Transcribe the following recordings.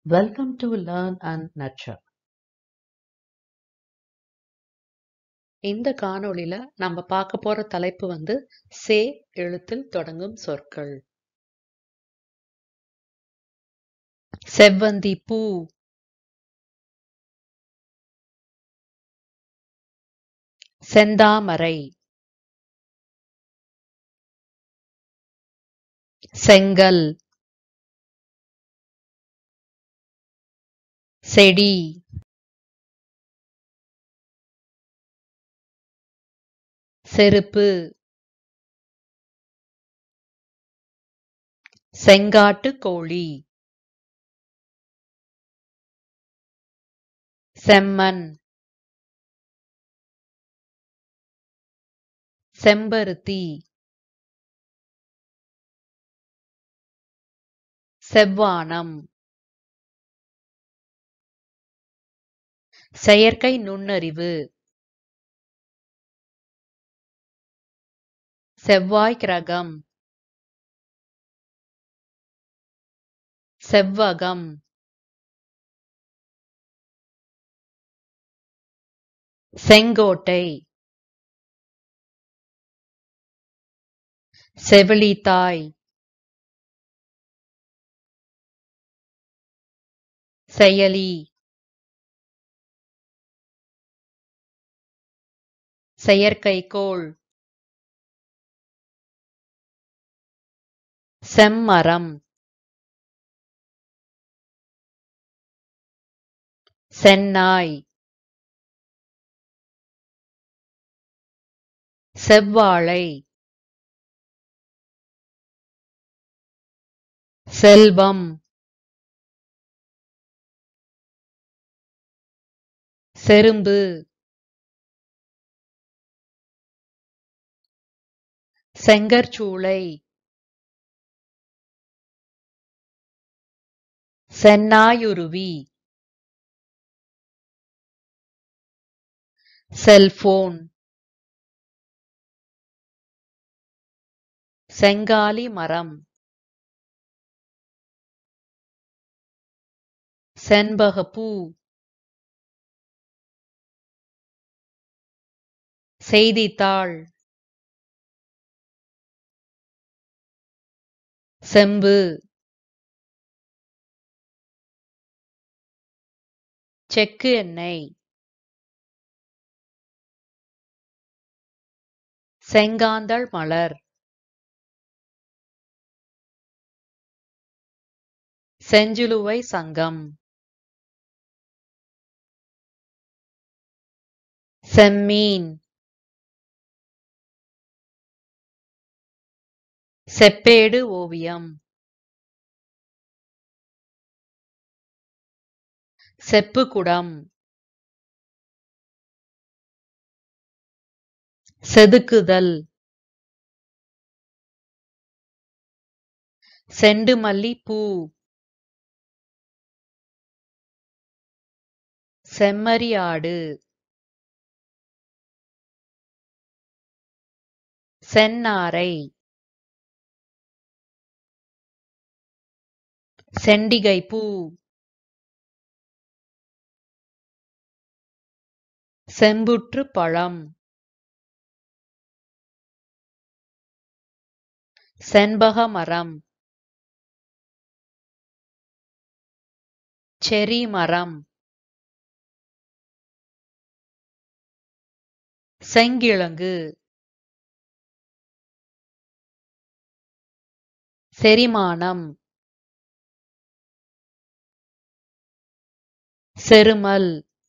Welcome to Learn and Nurture. இந்த காணொளியில நம்ம பார்க்க போற தலைப்பு வந்து சே எழுத்தில் தொடங்கும் சொற்கள் செவ்வந்தி பூ செந்தாமரை செங்கல் செடி செருப்பு செங்காட்டு கோழி செம்மண் செம்பருத்தி செவ்வானம் செயற்கை நுண்ணறிவு செவ்வாய் கிரகம் செவ்வகம் செங்கோட்டை செவிலித்தாய் செயலி செயற்கைக்கோள் செம்மரம் செந்நாய் செவ்வாழை செல்வம் செரும்பு செங்கற்சூளை செந்நாயுருவி செல்போன் செங்காலி மரம் செண்பகப்பூ செய்தித்தாள் செம்பு செக்கு எண்ணெய் செங்காந்தள் மலர் செஞ்சிலுவை சங்கம் செம்மீன் செப்பேடு ஓவியம் செப்புக்குடம் செதுக்குதல் செண்டுமல்லி பூ செம்மறியாடு செந்நாரை செண்டிகைப்பூ செம்புற்று பழம் செண்பக மரம் செரி மரம் செங்கிழங்கு செரிமானம் செருமல்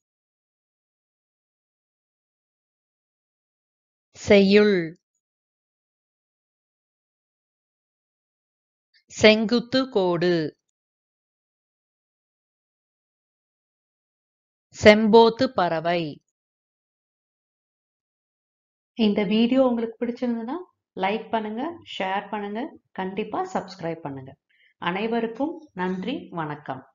செய்யுள் செங்குத்து கோடு செம்போத்து பறவை இந்த வீடியோ உங்களுக்கு பிடிச்சிருந்ததுன்னா லைக் பண்ணுங்க ஷேர் பண்ணுங்க கண்டிப்பா சப்ஸ்கிரைப் பண்ணுங்க அனைவருக்கும் நன்றி வணக்கம்